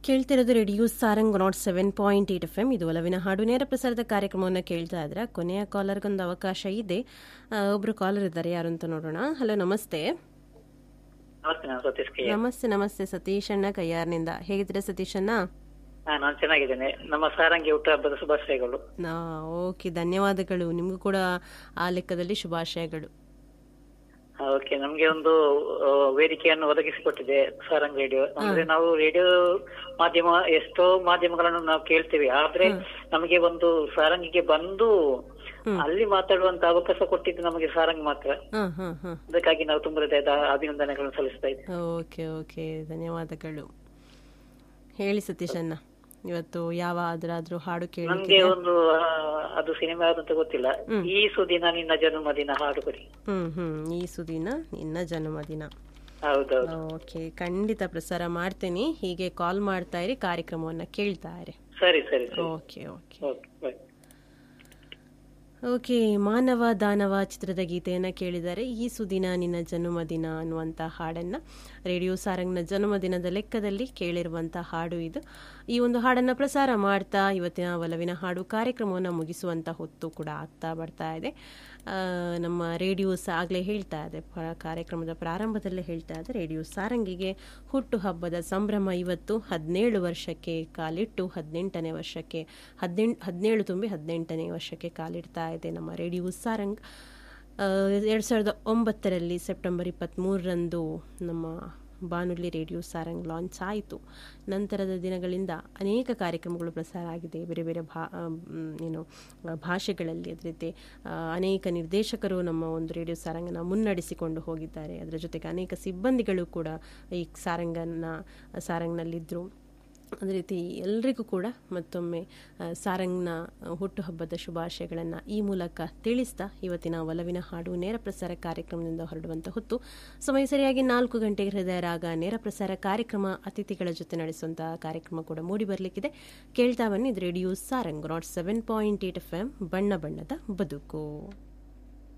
ಕೇಳ್ತಿರೋದು radio Sarang nought seven point eight F M ಇದು ಒಲವಿನ ಹಾಡು ನೇರ ಪ್ರಸಾರದ ಕಾರ್ಯಕ್ರಮವನ್ನು ಕೇಳ್ತಾ ಇದ್ರೆ ಕೊನೆಯ ಕಾಲರ್ಗೊಂದು ಅವಕಾಶ ಇದೆ ಆ, ಒಬ್ರು ಕಾಲರ್ ಇದ್ದಾರೆ ಯಾರು ಅಂತ ನೋಡೋಣ ಹಲೋ ನಮಸ್ತೆ ನಮಸ್ತೆ ನಾನು ಸತೀಶ್ ಕೆ ನಮಸ್ತೆ ನಮಸ್ತೆ ಸತೀಶ್ ಅಣ್ಣ ಕಯ್ಯಾರ್ನಿಂದ ಹೇಗಿದ್ರೆ ಸತೀಶ್ ಅಣ್ಣ ಹಾ ನಾನು ಚೆನ್ನಾಗಿದ್ದೇನೆ ನಮ್ಮ ಸಾರಂಗಿ ಹುಟ್ಟುಹಬ್ಬದ ಶುಭಾಶಯಗಳು ಓಕೆ ಧನ್ಯವಾದಗಳು ನಿಮಗೂ ಕೂಡ ಆ ಲೆಕ್ಕದಲ್ಲಿ ಶುಭಾಶಯಗಳು ಓಕೆ ನಮ್ಗೆ ಒಂದು ಆ, ವೇದಿಕೆಯನ್ನು ಒದಗಿಸಿಕೊಟ್ಟಿದೆ ಸಾರಂಗ್ ರೇಡಿಯೋ ಅಂದ್ರೆ ನಾವು ರೇಡಿಯೋ ಮಾಧ್ಯಮ ಎಷ್ಟೋ ಮಾಧ್ಯಮಗಳನ್ನು ನಾವು ಕೇಳ್ತೇವೆ ಆದ್ರೆ ನಮಗೆ ಒಂದು ಸಾರಂಗಿಗೆ ಬಂದು ಅಲ್ಲಿ ಮಾತಾಡುವಂತ ಅವಕಾಶ ಕೊಟ್ಟಿದ್ದು ನಮಗೆ ಸಾರಂಗ್ ಮಾತ್ರ ಹಾಂ ಹಾಂ ಹಾಂ ಅದಕ್ಕಾಗಿ ನಾವು ತುಂಬ ಹೃದಯದ ಅಭಿನಂದನೆಗಳನ್ನು ಸಲ್ಲಿಸ್ತಾ ಇದ್ದೇವೆ ಓಕೆ ಓಕೆ ಧನ್ಯವಾದಗಳು ಹೇಳಿ ಸತೀಶ್ ಅಣ್ಣ ಇವತ್ತು ಯಾವ ಅದರಾದ್ರೂ ಹಾಡು ಕೇಳಿ ನಮ್ಗೆ ಒಂದು ಆ, ಅದು ಸಿನಿಮಾ ಯಾವ್ದಂತ ಗೊತ್ತಿಲ್ಲ ಈ ಸುದಿನ ನಿನ್ನ ಜನ್ಮದಿನ ಹಾಡು ಕೊಡಿ ಹ್ಮ್ ಹ್ಮ್ ಈ ಸುದಿನ ನಿನ್ನ ಜನ್ಮದಿನ ಹೌದೌದು ಓಕೆ ಖಂಡಿತ ಪ್ರಸಾರ ಮಾಡ್ತೇನೆ ಹೀಗೆ ಕಾಲ್ ಮಾಡ್ತಾ ಇರಿ ಕಾರ್ಯಕ್ರಮವನ್ನ ಕೇಳ್ತಾ ಇರಿ ಸರಿ ಸರಿ ಸರಿ okay okay okay bye okay ಮಾನವ ದಾನವ ಚಿತ್ರದ ಗೀತೆಯನ್ನು ಕೇಳಿದರೆ ಈ ಸುದಿನ ನಿನ್ನ ಜನ್ಮದಿನ ಅನ್ನುವಂಥ ಹಾಡನ್ನು ರೇಡಿಯೋ ಸಾರಂಗ್ನ ಜನ್ಮದಿನದ ಲೆಕ್ಕದಲ್ಲಿ ಕೇಳಿರುವಂಥ ಹಾಡು ಇದು ಈ ಒಂದು ಹಾಡನ್ನು ಪ್ರಸಾರ ಮಾಡ್ತಾ ಇವತ್ತಿನ ಒಲವಿನ ಹಾಡು ಕಾರ್ಯಕ್ರಮವನ್ನು ಮುಗಿಸುವಂಥ ಹೊತ್ತು ಕೂಡ ಆಗ್ತಾ ಬರ್ತಾ ಇದೆ ಆ, ನಮ್ಮ ರೇಡಿಯೋಸ್ ಆಗಲೇ ಹೇಳ್ತಾ ಇದೆ ಪ- ಕಾರ್ಯಕ್ರಮದ ಪ್ರಾರಂಭದಲ್ಲೇ ಹೇಳ್ತಾ ಇದೆ ರೇಡಿಯೋ ಸಾರಂಗಿಗೆ ಹುಟ್ಟು ಹಬ್ಬದ ಸಂಭ್ರಮ ಇವತ್ತು ಹದಿನೇಳು ವರ್ಷಕ್ಕೆ ಕಾಲಿಟ್ಟು ಹದಿನೆಂಟನೇ ವರ್ಷಕ್ಕೆ ಹದಿನೆಂಟು ಹದಿನೇಳು ತುಂಬಿ ಹದಿನೆಂಟನೇ ವರ್ಷಕ್ಕೆ ಕಾಲಿಡ್ತಾ ಇದೆ ನಮ್ಮ ರೇಡಿಯೋ ಸಾರಂಗ್ ಎರಡು ಸಾವಿರದ ಒಂಬತ್ತರಲ್ಲಿ ಸೆಪ್ಟೆಂಬರ್ ಇಪ್ಪತ್ತ್ಮೂರರಂದು ನಮ್ಮ ಬಾನುಲಿ ರೇಡಿಯೋ ಸಾರಂಗ್ ಲಾಂಚ್ ಆಯಿತು ನಂತರದ ದಿನಗಳಿಂದ ಅನೇಕ ಕಾರ್ಯಕ್ರಮಗಳು ಪ್ರಸಾರ ಆಗಿದೆ ಬೇರೆ ಬೇರೆ ಭಾ ಆಮ್, ಏನು ಆ, ಭಾಷೆಗಳಲ್ಲಿ ಅದೇ ರೀತಿ ಆ, ಅನೇಕ ನಿರ್ದೇಶಕರು ನಮ್ಮ ಒಂದು ರೇಡಿಯೋ ಸಾರಂಗನ ಮುನ್ನಡೆಸಿಕೊಂಡು ಹೋಗಿದ್ದಾರೆ ಅದರ ಜೊತೆಗೆ ಅನೇಕ ಸಿಬ್ಬಂದಿಗಳು ಕೂಡ ಈ ಸಾರಂಗನ ಸಾರಂಗ್ನಲ್ಲಿದ್ದರು ಅದೇ ರೀತಿ ಎಲ್ರಿಗೂ ಕೂಡ ಮತ್ತೊಮ್ಮೆ ಆ, ಸಾರಂಗ್ನ ಹುಟ್ಟುಹಬ್ಬದ ಶುಭಾಶಯಗಳನ್ನು ಈ ಮೂಲಕ ತಿಳಿಸ್ತಾ ಇವತ್ತಿನ ಒಲವಿನ ಹಾಡು ನೇರ ಪ್ರಸಾರ ಕಾರ್ಯಕ್ರಮದಿಂದ ಹೊರಡುವಂಥ ಹೊತ್ತು ಸಮಯ ಸರಿಯಾಗಿ ನಾಲ್ಕು ಗಂಟೆಗೆ ಹೃದಯ ರಾಗ ನೇರ ಪ್ರಸಾರ ಕಾರ್ಯಕ್ರಮ ಅತಿಥಿಗಳ ಜೊತೆ ನಡೆಸುವಂಥ ಕಾರ್ಯಕ್ರಮ ಕೂಡ ಮೂಡಿ ಬರಲಿಕ್ಕಿದೆ ಕೇಳ್ತಾ ಬನ್ನಿ ಇದು radio Sarang nought seven point eight F M ಬಣ್ಣ ಬಣ್ಣದ ಬದುಕು